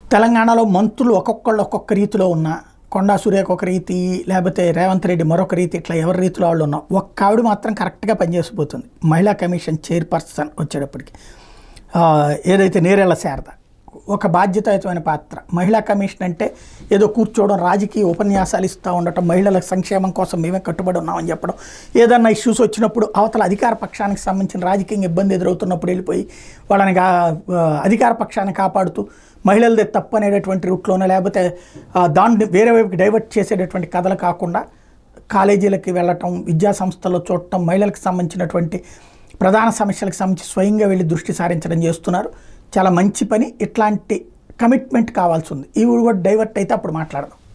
తెలంగాణలో మంత్రులు ఒక్కొక్కళ్ళు ఒక్కొక్క రీతిలో ఉన్న కొండా సురేఖ ఒక రీతి లేకపోతే రేవంత్ రెడ్డి మరొక రీతి ఇట్లా ఎవరి రీతిలో వాళ్ళు ఉన్నా ఒక్క ఆవిడ మాత్రం కరెక్ట్గా పనిచేసిపోతుంది మహిళా కమిషన్ చైర్పర్సన్ వచ్చేటప్పటికి ఆ, ఏదైతే నేరేళ్ల శారద ఒక బాధ్యతాయుతమైన పాత్ర మహిళా కమిషన్ అంటే ఏదో కూర్చోవడం రాజకీయ ఉపన్యాసాలు ఇస్తూ ఉండటం మహిళల సంక్షేమం కోసం మేమే కట్టుబడి ఉన్నామని చెప్పడం ఏదన్నా ఇష్యూస్ వచ్చినప్పుడు అవతల అధికార పక్షానికి సంబంధించిన రాజకీయ ఇబ్బంది ఎదురవుతున్నప్పుడు వెళ్ళిపోయి వాళ్ళని గా- ఆ, అధికార పక్షాన్ని కాపాడుతూ మహిళలదే తప్పు అనేటటువంటి రూట్లోనే లేకపోతే ఆ, దాన్ని వేరే వైపుకి డైవర్ట్ చేసేటటువంటి కథలు కాకుండా కాలేజీలకి వెళ్ళటం విద్యా సంస్థల్లో చూడటం మహిళలకు సంబంధించినటువంటి ప్రధాన సమస్యలకు సంబంధించి స్వయంగా వెళ్ళి దృష్టి సారించడం చేస్తున్నారు చాలా మంచి పని ఇట్లాంటి కమిట్మెంట్ కావాల్సి ఉంది ఈ కూడా డైవర్ట్ అయితే అప్పుడు మాట్లాడదాం